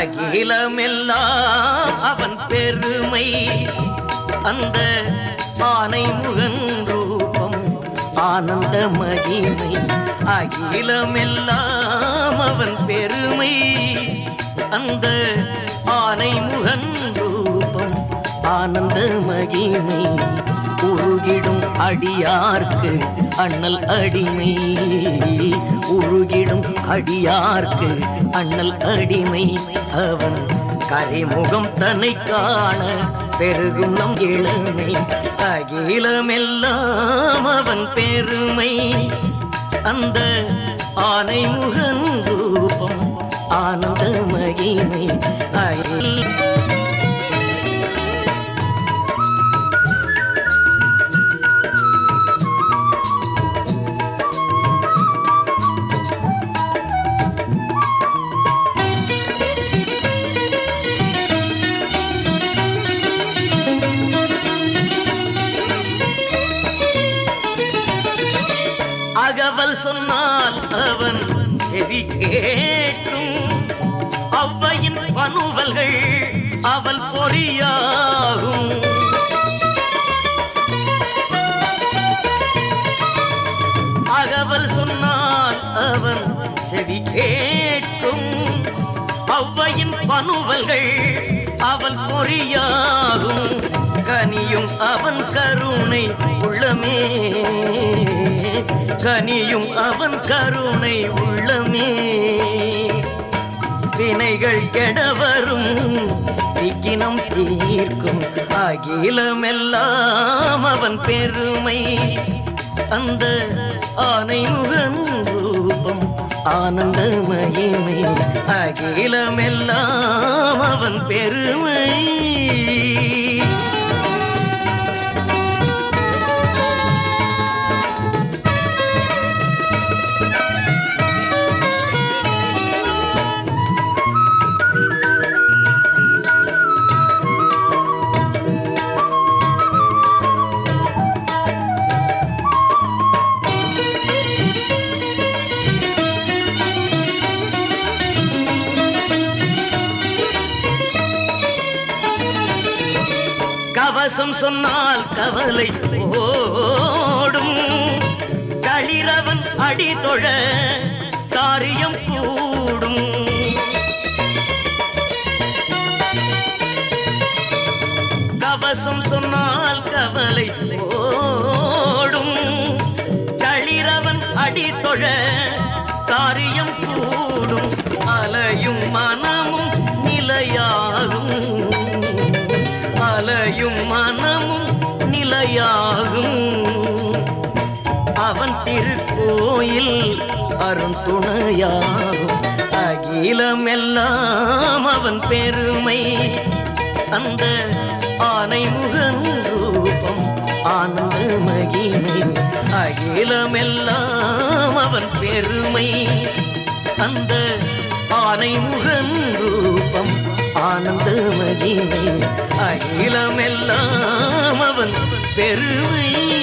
அகிலமெல்லாம் அவன் பெருமை அந்த ஆனை முகன் ரூபம் ஆனந்த மகிமை அகிலமெல்லாம் அவன் பெருமை அந்த ஆனை முகன் ரூபம் ஆனந்த மகிமை உருகிடும் அடியார்க்கு அண்ணல் அடிமை உருகிடும் அடியார்க்கு அண்ணல் அடிமை அவன் கரிமுகம் தன்னை காண பெருகும் நம் இளமை அகிலமெல்லாம் அவன் பெருமை அந்த ஆனை முகன் ரூபம் ஆனந்த மகிமை அகில் அகவல் சொன்னால் அவன் செவி கேட்டும் அவ்வையின் பனுவல்கள் அவள் பொறியாகும் அகவல் சொன்னால் அவன் செவி கேட்கும் அவ்வையின் பனுவல்கள் அவள் பொறியாகும் கனியும் அவன் கருணை உள்ளமே கனியும் அவன் கருணை உள்ளமே வினைகள் கெடவரும் விக்கினம் தீர்க்கும் அகிலமெல்லாம் அவன் பெருமை அந்த ஆனை முகன் ரூபம் ஆனந்த மகிமை அகிலமெல்லாம் அவன் பெருமை கவசம் சொன்னால் கவலை ஓடும் களிரவன் அடி தொழ காரியம் கூடும் கவசம் சொன்னால் கவலை ஓடும் களிரவன் அடி தொழ காரியம் கூடும் அலையும் மனமும் நிலையாகும் அலையும் மனமும் நிலையாகும் அவன் திருக்கோயில் அருந்துணையாகும் அகிலமெல்லாம் அவன் பெருமை அந்த ஆனை முகன் ரூபம் ஆனந்த மகிமை அகிலமெல்லாம் அவன் பெருமை அந்த ஆனை முகன் ரூபம் ஆனந்த மகிமை அகிலமெல்லாம் அவன் பெருமை